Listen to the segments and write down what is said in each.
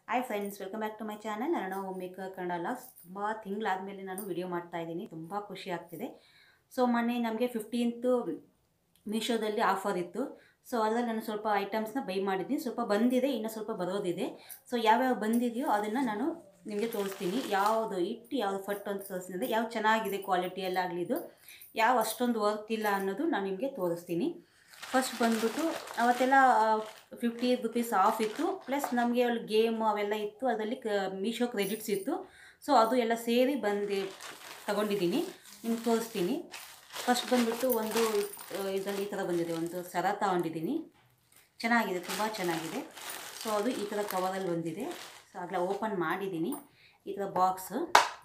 hi friends welcome back to my channel ನಾನು maker Kannada ಲಾಸ್ ತುಂಬ ತಿಂಗಳಾದಮೇಲೆ ನಾನು ವಿಡಿಯೋ ಮಾಡ್ತಾ ಇದ್ದೀನಿ ತುಂಬ ಖುಷಿ ಆಗ್ತಿದೆ ಸೊ ಮೊನ್ನೆ ನಮಗೆ ಫಿಫ್ಟೀನ್ತು ಮೀಶೋದಲ್ಲಿ ಆಫರ್ ಇತ್ತು ಸೊ ಅದರಲ್ಲಿ ನಾನು ಸ್ವಲ್ಪ ಐಟಮ್ಸ್ನ ಬೈ ಮಾಡಿದ್ದೀನಿ ಸ್ವಲ್ಪ ಬಂದಿದೆ ಇನ್ನು ಸ್ವಲ್ಪ ಬರೋದಿದೆ ಸೊ ಯಾವ್ಯಾವ ಬಂದಿದೆಯೋ ಅದನ್ನು ನಾನು ನಿಮಗೆ ತೋರಿಸ್ತೀನಿ ಯಾವುದು ಇಟ್ಟು ಯಾವುದು ಫಟ್ ಅಂತ ತೋರಿಸ್ತೀನಿ ಯಾವ್ದು ಚೆನ್ನಾಗಿದೆ ಕ್ವಾಲಿಟಿ ಎಲ್ಲ ಆಗಲಿ ಇದು ಯಾವ ಅಷ್ಟೊಂದು ವರ್ಕ್ ಇಲ್ಲ ಅನ್ನೋದು ನಾನು ನಿಮಗೆ ತೋರಿಸ್ತೀನಿ ಫಸ್ಟ್ ಬಂದ್ಬಿಟ್ಟು ಅವತ್ತೆಲ್ಲ ಫಿಫ್ಟಿ ರುಪೀಸ್ ಆಫ್ ಇತ್ತು ಪ್ಲಸ್ ನಮಗೆ ಅಲ್ಲಿ ಗೇಮ್ ಅವೆಲ್ಲ ಇತ್ತು ಅದರಲ್ಲಿ ಕ ಮೀಶೋ ಕ್ರೆಡಿಟ್ಸ್ ಇತ್ತು ಸೊ ಅದು ಎಲ್ಲ ಸೇರಿ ಬಂದು ತಗೊಂಡಿದ್ದೀನಿ ನಿಮ್ಗೆ ತೋರಿಸ್ತೀನಿ ಫಸ್ಟ್ ಬಂದ್ಬಿಟ್ಟು ಒಂದು ಇದರಲ್ಲಿ ಈ ಥರ ಬಂದಿದೆ ಒಂದು ಸರ ತಗೊಂಡಿದ್ದೀನಿ ಚೆನ್ನಾಗಿದೆ ತುಂಬ ಚೆನ್ನಾಗಿದೆ ಸೊ ಅದು ಈ ಥರ ಕವರಲ್ಲಿ ಬಂದಿದೆ ಸೊ ಆಗಲೇ ಓಪನ್ ಮಾಡಿದ್ದೀನಿ ಈ ಥರ ಬಾಕ್ಸು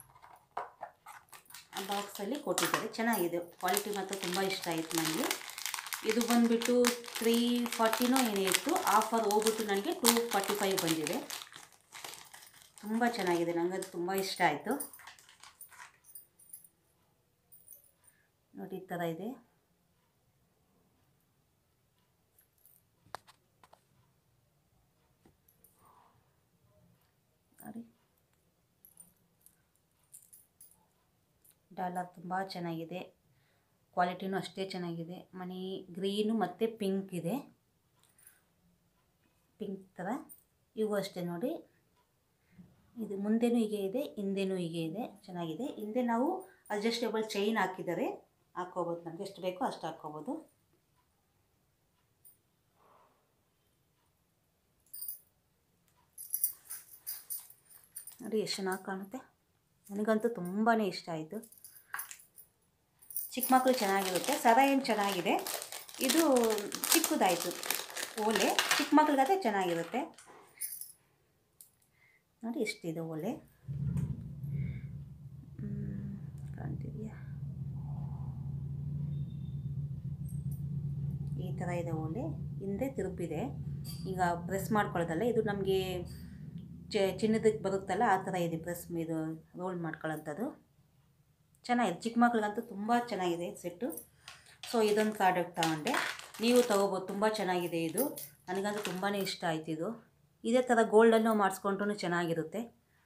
ಆ ಬಾಕ್ಸಲ್ಲಿ ಕೊಟ್ಟಿದ್ದಾರೆ ಚೆನ್ನಾಗಿದೆ ಕ್ವಾಲಿಟಿ ಮಾತ್ರ ತುಂಬ ಇಷ್ಟ ಆಯಿತು ನನಗೆ ಇದು ಬಂದುಬಿಟ್ಟು ತ್ರೀ ಫಾರ್ಟಿನೋ ಏನೇ ಇತ್ತು ಆಫರ್ ಹೋಗ್ಬಿಟ್ಟು ನನಗೆ ಟೂ ಫಾರ್ಟಿ ಫೈವ್ ಬಂದಿದೆ ತುಂಬ ಚೆನ್ನಾಗಿದೆ ನನಗದು ತುಂಬ ಇಷ್ಟ ಆಯಿತು ನೋಡಿ ಈ ಥರ ಇದೆ ನೋಡಿ ಡಾಲರ್ ತುಂಬ ಚೆನ್ನಾಗಿದೆ ಕ್ವಾಲಿಟಿನೂ ಅಷ್ಟೇ ಚೆನ್ನಾಗಿದೆ ಮನಿ ಗ್ರೀನು ಮತ್ತು ಪಿಂಕ್ ಇದೆ ಪಿಂಕ್ ಥರ ಇವು ಅಷ್ಟೇ ನೋಡಿ ಇದು ಮುಂದೆನೂ ಹೀಗೆ ಇದೆ ಹಿಂದೆನೂ ಹೀಗೆ ಇದೆ ಚೆನ್ನಾಗಿದೆ ಹಿಂದೆ ನಾವು ಅಡ್ಜಸ್ಟೇಬಲ್ ಚೈನ್ ಹಾಕಿದ್ದಾರೆ ಹಾಕ್ಕೋಬೋದು ನಮಗೆ ಎಷ್ಟು ಬೇಕೋ ಅಷ್ಟು ಹಾಕ್ಕೋಬೋದು ನೋಡಿ ಎಷ್ಟು ಚೆನ್ನಾಗಿ ಕಾಣುತ್ತೆ ನನಗಂತೂ ತುಂಬಾ ಇಷ್ಟ ಆಯಿತು ಚಿಕ್ಕ ಮಕ್ಕಳು ಚೆನ್ನಾಗಿರುತ್ತೆ ಸರ ಏನು ಚೆನ್ನಾಗಿದೆ ಇದು ಚಿಕ್ಕದಾಯಿತು ಓಲೆ ಚಿಕ್ಕ ಮಕ್ಳಿಗಾದ್ರೆ ಚೆನ್ನಾಗಿರುತ್ತೆ ನೋಡಿ ಎಷ್ಟಿದೆ ಓಲೆ ಕಾಣ್ತಿದೆಯಾ ಈ ಥರ ಇದೆ ಓಲೆ ಹಿಂದೆ ತಿರುಪಿದೆ ಈಗ ಪ್ರೆಸ್ ಮಾಡ್ಕೊಳ್ಳೋದಲ್ಲ ಇದು ನಮಗೆ ಚ ಚಿನ್ನದಕ್ಕೆ ಬರುತ್ತಲ್ಲ ಆ ಥರ ಇದೆ ಪ್ರೆಸ್ ಇದು ರೋಲ್ ಮಾಡ್ಕೊಳ್ಳೋಂಥದ್ದು ಚೆನ್ನಾಗಿದೆ ಚಿಕ್ಕ ಮಕ್ಳಿಗಂತೂ ತುಂಬ ಚೆನ್ನಾಗಿದೆ ಸೆಟ್ಟು ಸೊ ಇದೊಂದು ಪ್ರಾಡಕ್ಟ್ ತಗೊಂಡೆ ನೀವು ತೊಗೋಬೋದು ತುಂಬ ಚೆನ್ನಾಗಿದೆ ಇದು ನನಗಂತೂ ತುಂಬಾ ಇಷ್ಟ ಆಯ್ತು ಇದು ಇದೇ ಥರ ಗೋಲ್ಡನ್ನು ಮಾಡಿಸ್ಕೊಂಡ್ರೂ ಚೆನ್ನಾಗಿರುತ್ತೆ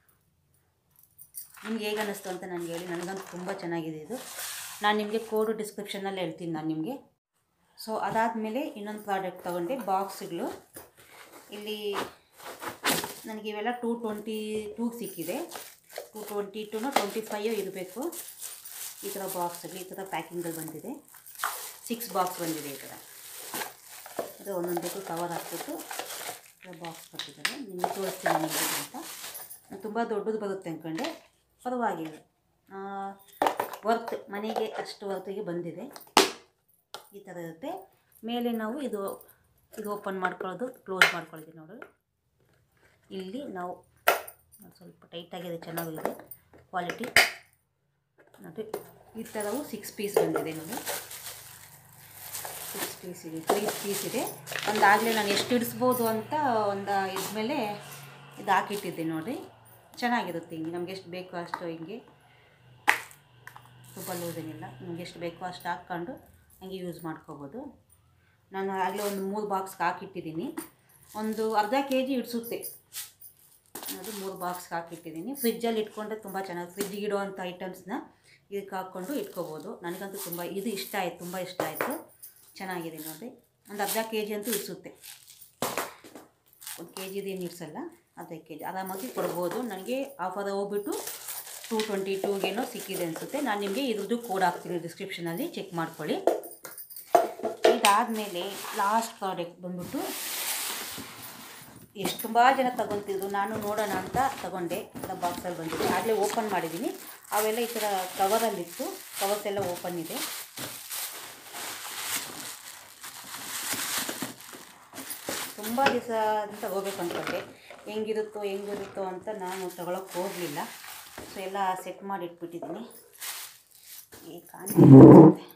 ನಿಮ್ಗೆ ಹೇಗೆ ಅನ್ನಿಸ್ತು ಅಂತ ನನಗೆ ಹೇಳಿ ನನಗಂತೂ ತುಂಬ ಚೆನ್ನಾಗಿದೆ ಇದು ನಾನು ನಿಮಗೆ ಕೋಡು ಡಿಸ್ಕ್ರಿಪ್ಷನಲ್ಲಿ ಹೇಳ್ತೀನಿ ನಾನು ನಿಮಗೆ ಸೊ ಅದಾದಮೇಲೆ ಇನ್ನೊಂದು ಪ್ರಾಡಕ್ಟ್ ತೊಗೊಂಡೆ ಬಾಕ್ಸ್ಗಳು ಇಲ್ಲಿ ನನಗೆ ಇವೆಲ್ಲ ಟೂ ಟ್ವೆಂಟಿ ಟೂಗೆ ಸಿಕ್ಕಿದೆ ಟೂ ಟ್ವೆಂಟಿ ಟೂನೋ ಟ್ವೆಂಟಿ ಫೈವ್ ಇರಬೇಕು ಈ ಥರ ಬಾಕ್ಸ್ಗಳು ಈ ಥರ ಪ್ಯಾಕಿಂಗಲ್ಲಿ ಬಂದಿದೆ ಸಿಕ್ಸ್ ಬಾಕ್ಸ್ ಬಂದಿದೆ ಈ ಥರ ಅದು ಒಂದೊಂದಕ್ಕೂ ಕವರ್ ಹಾಕ್ಬಿಟ್ಟು ಬಾಕ್ಸ್ ಕೊಟ್ಟಿದ್ದಾರೆ ನಿಮಗೆ ತೋರಿಸ್ತೀನಿ ನಿಮಗೆ ಅಂತ ತುಂಬ ದೊಡ್ಡದು ಬರುತ್ತೆ ಅಂದ್ಕೊಂಡೆ ಪರವಾಗಿಲ್ಲ ವರ್ತ್ ಮನೆಗೆ ಅಷ್ಟು ವರ್ತಿಗೆ ಬಂದಿದೆ ಈ ಥರ ಇರುತ್ತೆ ಮೇಲೆ ನಾವು ಇದು ಇದು ಓಪನ್ ಮಾಡ್ಕೊಳ್ಳೋದು ಕ್ಲೋಸ್ ಮಾಡ್ಕೊಳ್ಳೋದು ನೋಡಿ ಇಲ್ಲಿ ನಾವು ಸ್ವಲ್ಪ ಟೈಟಾಗಿದೆ ಚೆನ್ನಾಗಿದೆ ಕ್ವಾಲಿಟಿ ನೋಡಿ ಈ ಥರವು ಸಿಕ್ಸ್ ಪೀಸ್ ಬಂದಿದೆ ನೋಡಿ ಸಿಕ್ಸ್ ಪೀಸ್ ಇದೆ ತ್ರೀ ಪೀಸ್ ಇದೆ ಒಂದಾಗಲೇ ನಾನು ಎಷ್ಟು ಇಡಿಸ್ಬೋದು ಅಂತ ಒಂದು ಇದ್ಮೇಲೆ ಇದು ಹಾಕಿಟ್ಟಿದ್ದೆ ನೋಡಿ ಚೆನ್ನಾಗಿರುತ್ತೆ ಹಿಂಗೆ ನಮ್ಗೆ ಎಷ್ಟು ಬೇಕೋ ಅಷ್ಟು ಹಿಂಗೆ ತುಂಬ ಲೂಸೇನಿಲ್ಲ ನಿಮ್ಗೆ ಎಷ್ಟು ಬೇಕೋ ಅಷ್ಟು ಹಾಕ್ಕೊಂಡು ಹಂಗೆ ಯೂಸ್ ಮಾಡ್ಕೋಬೋದು ನಾನು ಆಗಲೇ ಒಂದು ಮೂರು ಬಾಕ್ಸ್ಗೆ ಹಾಕಿಟ್ಟಿದ್ದೀನಿ ಒಂದು ಅರ್ಧ ಕೆ ಜಿ ಇಡಿಸುತ್ತೆ ಅದು ಮೂರು ಬಾಕ್ಸ್ಗೆ ಹಾಕಿಟ್ಟಿದ್ದೀನಿ ಫ್ರಿಜ್ಜಲ್ಲಿ ಇಟ್ಕೊಂಡ್ರೆ ತುಂಬ ಚೆನ್ನಾಗಿ ಫ್ರಿಜ್ಜಿಗೆ ಇಡೋವಂಥ ಐಟಮ್ಸ್ನ ಇದಕ್ಕೆ ಹಾಕ್ಕೊಂಡು ಇಟ್ಕೋಬೋದು ನನಗಂತೂ ತುಂಬ ಇದು ಇಷ್ಟ ಆಯಿತು ತುಂಬ ಇಷ್ಟ ಆಯಿತು ಚೆನ್ನಾಗಿದೆ ನೋಡಿ ಒಂದು ಅರ್ಧ ಕೆ ಜಿ ಅಂತೂ ಇಡಿಸುತ್ತೆ ಒಂದು ಕೆ ಜಿದು ಏನು ಇಡಿಸಲ್ಲ ಅರ್ಧ ಕೆ ಜಿ ಆರಾಮಾಗಿ ಕೊಡ್ಬೋದು ನನಗೆ ಆಫರ್ ಹೋಗ್ಬಿಟ್ಟು ಟೂ ಟ್ವೆಂಟಿ ಟೂಗೇನೋ ಸಿಕ್ಕಿದೆ ಅನಿಸುತ್ತೆ ನಾನು ನಿಮಗೆ ಇದ್ರದ್ದು ಕೋಡ್ ಹಾಕ್ತೀನಿ ಡಿಸ್ಕ್ರಿಪ್ಷನಲ್ಲಿ ಚೆಕ್ ಮಾಡ್ಕೊಳ್ಳಿ ಇದಾದಮೇಲೆ ಲಾಸ್ಟ್ ಪ್ರಾಡಕ್ಟ್ ಬಂದ್ಬಿಟ್ಟು ಎಷ್ಟು ತುಂಬ ಜನ ತಗೊತಿದ್ರು ನಾನು ನೋಡೋಣ ಅಂತ ತಗೊಂಡೆ ಈ ಥರ ಬಾಕ್ಸಲ್ಲಿ ಬಂದಿದೆ ಆಗಲೇ ಓಪನ್ ಮಾಡಿದ್ದೀನಿ ಅವೆಲ್ಲ ಈ ಥರ ಕವರಲ್ಲಿತ್ತು ಕವರ್ಸ್ ಎಲ್ಲ ಓಪನ್ ಇದೆ ತುಂಬ ದಿವಸ ಅಂತ ಹೋಗ್ಬೇಕು ಅಂದ್ಕೊಂಡೆ ಹೆಂಗಿರುತ್ತೋ ಹೆಂಗಿರುತ್ತೋ ಅಂತ ನಾನು ತಗೊಳಕ್ಕೆ ಹೋಗಲಿಲ್ಲ ಸೊ ಎಲ್ಲ ಸೆಟ್ ಮಾಡಿ ಇಟ್ಬಿಟ್ಟಿದ್ದೀನಿ ಈ ಕಾಣ್ತಿದೆ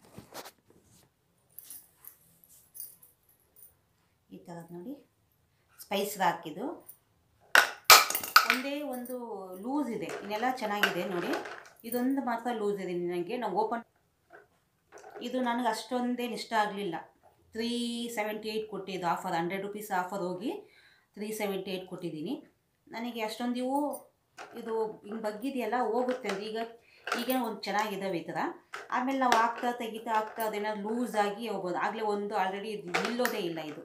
ಈ ಥರದ್ದು ನೋಡಿ ಸ್ಪೈಸ್ ಹಾಕಿದ್ದು ಒಂದೇ ಒಂದು ಲೂಸ್ ಇದೆ ಇನ್ನೆಲ್ಲ ಚೆನ್ನಾಗಿದೆ ನೋಡಿ ಇದೊಂದು ಮಾತ್ರ ಲೂಸ್ ಇದೆ ನನಗೆ ನಾವು ಓಪನ್ ಇದು ನನಗೆ ಅಷ್ಟೊಂದೇನು ಇಷ್ಟ ಆಗಲಿಲ್ಲ ತ್ರೀ ಸೆವೆಂಟಿ ಏಯ್ಟ್ ಕೊಟ್ಟಿದ್ದು ಆಫರ್ ಹಂಡ್ರೆಡ್ ರುಪೀಸ್ ಆಫರ್ ಹೋಗಿ ತ್ರೀ ಸೆವೆಂಟಿ ಏಯ್ಟ್ ಕೊಟ್ಟಿದ್ದೀನಿ ನನಗೆ ಅಷ್ಟೊಂದು ಇವು ಇದು ಹಿಂಗೆ ಬಗ್ಗಿದೆಯಲ್ಲ ಹೋಗುತ್ತೆ ಅಂದರೆ ಈಗ ಈಗ ಒಂದು ಚೆನ್ನಾಗಿದ್ದಾವೆ ಈ ಥರ ಆಮೇಲೆ ನಾವು ಹಾಕ್ತಾ ತೆಗಿತಾ ಹಾಕ್ತಾ ಅದೇನಾದ್ರು ಲೂಸ್ ಆಗಿ ಹೋಗ್ಬೋದು ಆಗಲೇ ಒಂದು ಆಲ್ರೆಡಿ ನಿಲ್ಲೋದೇ ಇಲ್ಲ ಇದು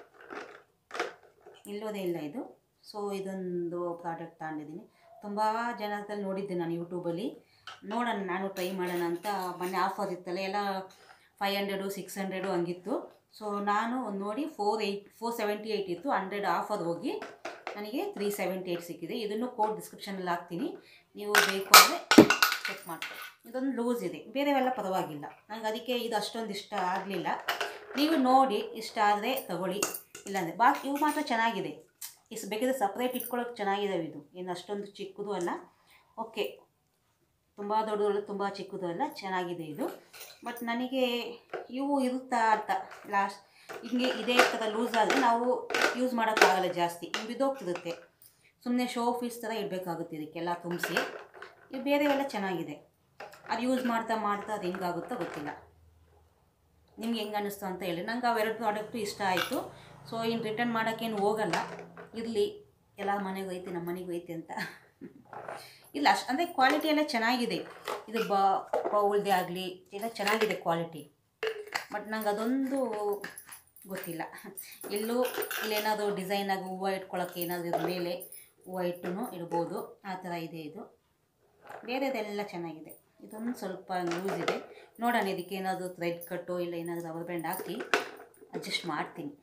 ನಿಲ್ಲೋದೇ ಇಲ್ಲ ಇದು ಸೊ ಇದೊಂದು ಪ್ರಾಡಕ್ಟ್ ತಗೊಂಡಿದ್ದೀನಿ ತುಂಬ ಜನದಲ್ಲಿ ನೋಡಿದ್ದೆ ನಾನು ಯೂಟ್ಯೂಬಲ್ಲಿ ನೋಡೋಣ ನಾನು ಟ್ರೈ ಮಾಡೋಣ ಅಂತ ಮೊನ್ನೆ ಆಫರ್ ಇತ್ತಲ್ಲ ಎಲ್ಲ ಫೈವ್ ಹಂಡ್ರೆಡು ಸಿಕ್ಸ್ ಹಂಡ್ರೆಡು ಹಂಗಿತ್ತು ಸೊ ನಾನು ಒಂದು ನೋಡಿ four eight four seventy eight ಇತ್ತು ಹಂಡ್ರೆಡ್ ಆಫರ್ ಹೋಗಿ ನನಗೆ ತ್ರೀ ಸೆವೆಂಟಿ ಏಯ್ಟ್ ಸಿಕ್ಕಿದೆ ಇದನ್ನು ಕೋಡ್ ಡಿಸ್ಕ್ರಿಪ್ಷನಲ್ಲಿ ಹಾಕ್ತೀನಿ ನೀವು ಬೇಕು ಅಂದರೆ ಚೆಕ್ ಮಾಡ್ಕೊಳ್ಳಿ ಇದೊಂದು ಲೂಸ್ ಇದೆ ಬೇರೆವೆಲ್ಲ ಪರವಾಗಿಲ್ಲ ನನಗೆ ಅದಕ್ಕೆ ಇದು ಅಷ್ಟೊಂದು ಇಷ್ಟ ಆಗಲಿಲ್ಲ ನೀವು ನೋಡಿ ಇಷ್ಟ ಆದರೆ ತಗೊಳ್ಳಿ ಇಲ್ಲಾಂದರೆ ಬಾ ಇವು ಮಾತ್ರ ಚೆನ್ನಾಗಿದೆ ಇಷ್ಟು ಬೇಕಿದ್ರೆ ಸಪ್ರೇಟ್ ಇಟ್ಕೊಳ್ಳೋಕೆ ಚೆನ್ನಾಗಿದ್ದಾವೆ ಇದು ಏನು ಅಷ್ಟೊಂದು ಚಿಕ್ಕದು ಅಲ್ಲ ಓಕೆ ತುಂಬ ದೊಡ್ಡದಲ್ಲ ತುಂಬ ಚಿಕ್ಕದು ಅಲ್ಲ ಚೆನ್ನಾಗಿದೆ ಇದು ಬಟ್ ನನಗೆ ಇವು ಇರುತ್ತಾ ಅಂತ ಲಾಸ್ಟ್ ಹಿಂಗೆ ಇದೇ ಥರ ಲೂಸ್ ಆದರೆ ನಾವು ಯೂಸ್ ಮಾಡೋಕ್ಕಾಗಲ್ಲ ಜಾಸ್ತಿ ಹಿಂಗೆ ಬಿದ್ದೋಗ್ತಿರುತ್ತೆ ಸುಮ್ಮನೆ ಶೋ ಪೀಸ್ ಥರ ಇಡಬೇಕಾಗುತ್ತೆ ಇದಕ್ಕೆಲ್ಲ ತುಂಬಿಸಿ ಇವು ಬೇರೆವೆಲ್ಲ ಚೆನ್ನಾಗಿದೆ ಅದು ಯೂಸ್ ಮಾಡ್ತಾ ಮಾಡ್ತಾ ಅದು ಹೆಂಗಾಗುತ್ತೋ ಗೊತ್ತಿಲ್ಲ ನಿಮ್ಗೆ ಹೆಂಗೆ ಅನ್ನಿಸ್ತು ಅಂತ ಹೇಳಿ ನಂಗೆ ಅವೆರಡು ಪ್ರಾಡಕ್ಟು ಇಷ್ಟ ಆಯಿತು ಸೊ ಇನ್ನು ರಿಟರ್ನ್ ಮಾಡೋಕ್ಕೇನು ಹೋಗಲ್ಲ ಇರಲಿ ಎಲ್ಲ ಮನೆಗೂ ಐತೆ ನಮ್ಮ ಮನೆಗೂ ಐತೆ ಅಂತ ಇಲ್ಲ ಅಷ್ಟು ಅಂದರೆ ಕ್ವಾಲಿಟಿ ಎಲ್ಲ ಚೆನ್ನಾಗಿದೆ ಇದು ಬ ಬೌಲ್ದೇ ಆಗಲಿ ಎಲ್ಲ ಚೆನ್ನಾಗಿದೆ ಕ್ವಾಲಿಟಿ ಬಟ್ ನಂಗೆ ಅದೊಂದು ಗೊತ್ತಿಲ್ಲ ಎಲ್ಲೂ ಇಲ್ಲೇನಾದರೂ ಡಿಸೈನಾಗಿ ಹೂವು ಇಟ್ಕೊಳ್ಳೋಕ್ಕೆ ಏನಾದರೂ ಇದ್ರ ಮೇಲೆ ಹೂವು ಇಟ್ಟು ಇಡ್ಬೋದು ಆ ಥರ ಇದೆ ಇದು ಬೇರೆದೆಲ್ಲ ಚೆನ್ನಾಗಿದೆ ಇದೊಂದು ಸ್ವಲ್ಪ ಲೂಸ್ ಇದೆ ನೋಡೋಣ ಇದಕ್ಕೆ ಏನಾದರೂ ಥ್ರೆಡ್ ಕಟ್ಟು ಇಲ್ಲ ಏನಾದರೂ ರಬ್ಬರ್ ಬ್ಯಾಂಡ್ ಹಾಕಿ ಅಡ್ಜಸ್ಟ್ ಮಾಡ್ತೀನಿ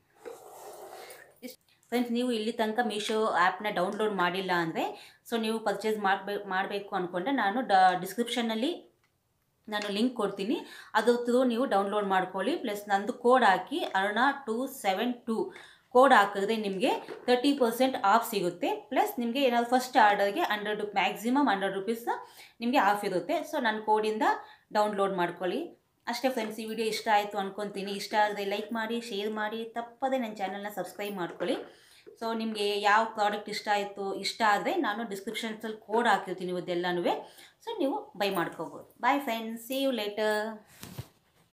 ಫ್ರೆಂಡ್ಸ್ ನೀವು ಇಲ್ಲಿ ತನಕ ಮೀಶೋ ಆ್ಯಪ್ನ ಡೌನ್ಲೋಡ್ ಮಾಡಿಲ್ಲ ಅಂದರೆ ಸೊ ನೀವು ಪರ್ಚೇಸ್ ಮಾಡಬೇಕು ಮಾಡಬೇಕು ಅಂದ್ಕೊಂಡ್ರೆ ನಾನು ಡ ಡಿಸ್ಕ್ರಿಪ್ಷನ್ನಲ್ಲಿ ನಾನು ಲಿಂಕ್ ಕೊಡ್ತೀನಿ ಅದ್ರ ಥ್ರೂ ನೀವು ಡೌನ್ಲೋಡ್ ಮಾಡ್ಕೊಳ್ಳಿ ಪ್ಲಸ್ ನಂದು ಕೋಡ್ ಹಾಕಿ Aruna two seven two code ಹಾಕಿದ್ರೆ ನಿಮಗೆ ತರ್ಟಿ ಪರ್ಸೆಂಟ್ ಆಫ್ ಸಿಗುತ್ತೆ ಪ್ಲಸ್ ನಿಮಗೆ ಏನಾದ್ರು ಫಸ್ಟ್ ಆರ್ಡರ್ಗೆ ಹಂಡ್ರೆಡ್ ಮ್ಯಾಕ್ಸಿಮಮ್ ಹಂಡ್ರೆಡ್ ರುಪೀಸ್ ನಿಮಗೆ ಆಫ್ ಇರುತ್ತೆ ಸೊ ನನ್ನ ಕೋಡಿಂದ ಡೌನ್ಲೋಡ್ ಮಾಡ್ಕೊಳ್ಳಿ ಅಷ್ಟೇ ಫ್ರೆಂಡ್ಸ್ ಈ ವಿಡಿಯೋ ಇಷ್ಟ ಆಯಿತು ಅಂದ್ಕೊತೀನಿ ಇಷ್ಟ ಆದರೆ ಲೈಕ್ ಮಾಡಿ ಶೇರ್ ಮಾಡಿ ತಪ್ಪದೆ ನನ್ನ ಚಾನಲ್ನ ಸಬ್ಸ್ಕ್ರೈಬ್ ಮಾಡ್ಕೊಳ್ಳಿ ಸೊ ನಿಮಗೆ ಯಾವ ಪ್ರಾಡಕ್ಟ್ ಇಷ್ಟ ಆಯಿತು ಇಷ್ಟ ಆದರೆ ನಾನು ಡಿಸ್ಕ್ರಿಪ್ಷನ್ಸಲ್ಲಿ ಕೋಡ್ ಹಾಕಿರ್ತೀನಿ ಇವದ್ದೆಲ್ಲನೂ ಸೊ ನೀವು ಬೈ ಮಾಡ್ಕೋಬೋದು bye friends see you litre